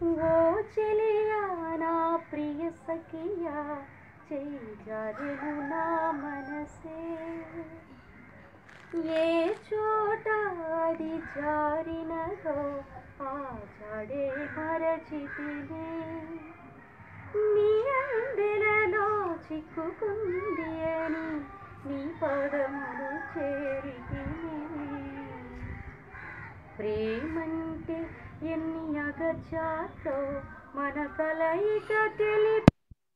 ఓ చెలియా నా ప్రియ సఖియా చేయి జారెను నా మనసే ఏ చోట అది జారినదో ఆ జాడే మరచితినే నీ అందెలలో చిక్కుకుంది అని నీ పదములు చేరితినే ప్రేమంటే ఎన్ని అగచాట్లో మన కలయిక తెలిపి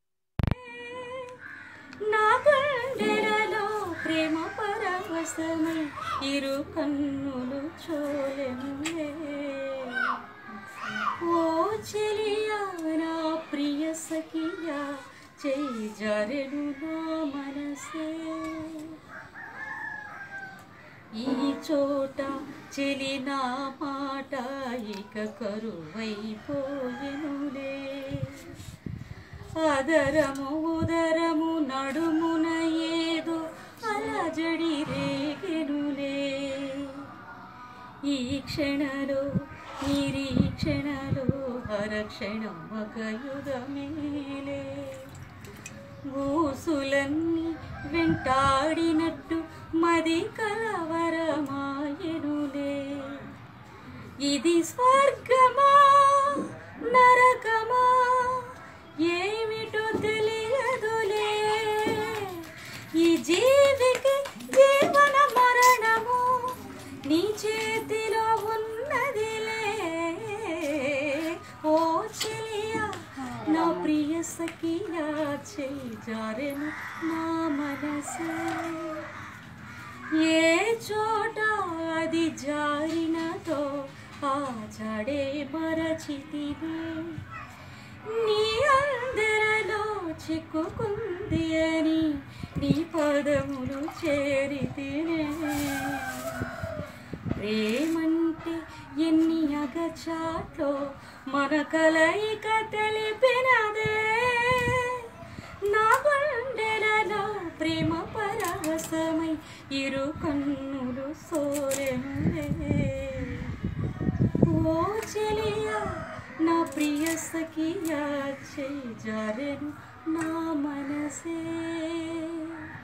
నా గుండెలలో ప్రేమ పరవశమై ఇరు కన్నులు చోలెనులే ఓ చెలియా నా ప్రియ సఖియా చేయి జారెను నా మనసే ఈ చోట చెలి నా మాట ఇక కరువైపోయెనులే అదరము ఉదరము నడుమున ఏదో అలజడి రేగెనులే ఈ క్షణలో నిరీక్షణలో హరక్షణం ఒక యుగమేలే ఊసులన్నీ వెంటాడినట్టు మది కలవరమాయనులే ఇది స్వర్గమా నరకమా ఏమిటో తెలియదులే ఈ జీవికి జీవన మరణము నీ చేతిలో ఉన్నదిలే ఓ చెలియా నా ప్రియ సఖియా చేయి జారెను నా మనసే ఏ చోట అది జారినతో ఆ జాడే మరచితినే నీ అందరలో చిక్కుకుంది అని నీ పదములు చేరితేనే ప్రేమంటే ఎన్ని అగచాట్లో మన కలయిక తెలిపినదే నా గుండెలలో ప్రేమ పరవశమై ఇరు కన్నులు సోరెనులే ఓ చెలియా నా ప్రియ సఖియా చేయి జారెను నా మనసే